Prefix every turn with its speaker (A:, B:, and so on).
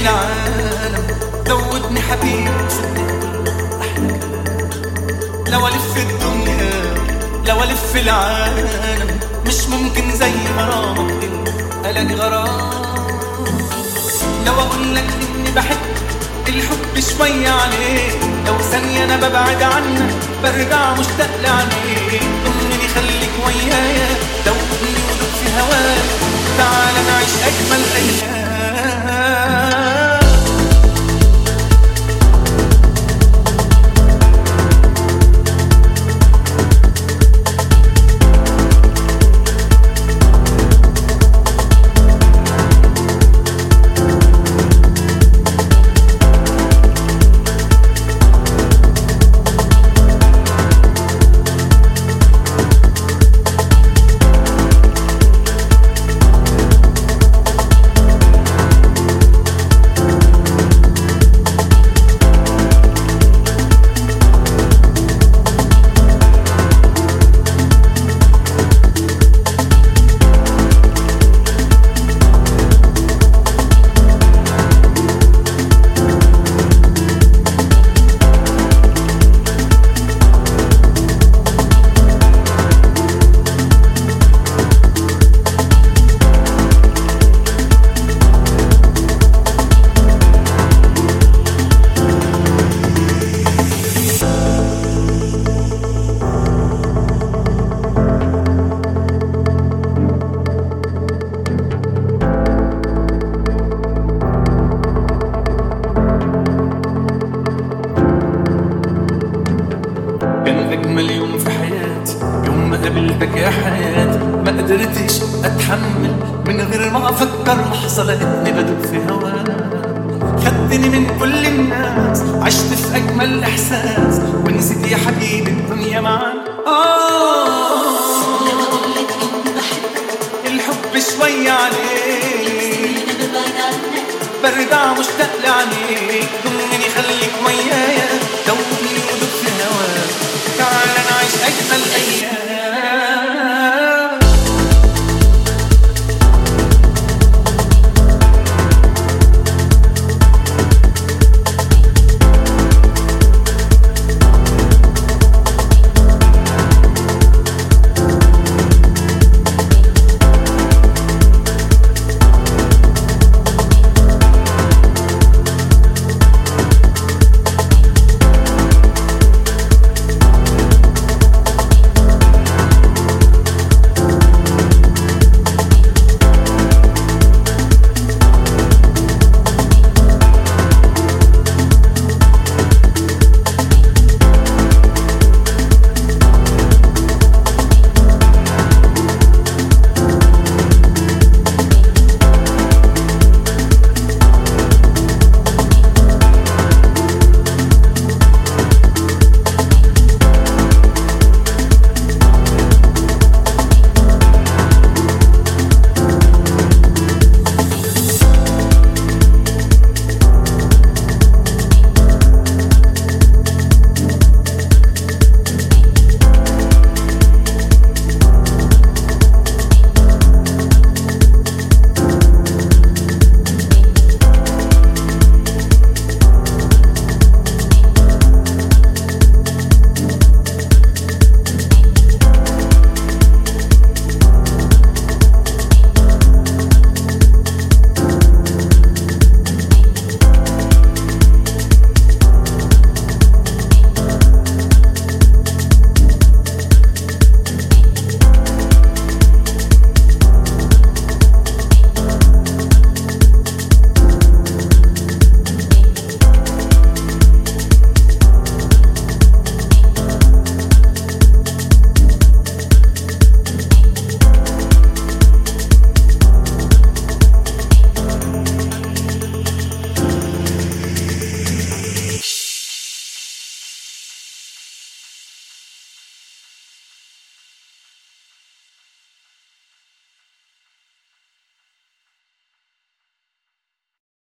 A: العالم ذوبني حبيبي لو الف الدنيا لو الف العالم مش ممكن زي غرامك الاقي غرام لو اقول لك اني بحب الحب شوية عليك لو ثانية انا ببعد عنك برجع مشتاق لعينيك ضمني خليك ويايا دوبني ودوب في هواك تعال نعيش اجمل ايام كان أجمل يوم في حياتي يوم ما قابلتك يا حياتي ما قدرتش أتحمل من غير ما أفكر لحظة لقيتني بدوب في هواك خدتني من كل الناس عشت في أجمل إحساس ونسيت يا حبيبي الدنيا معاك آه
B: لو أقولك إني بحبك
A: الحب شوية عليك
B: أنا ببعد عنك
A: برجع مشتاق لعينيك ضمني خليك ويايا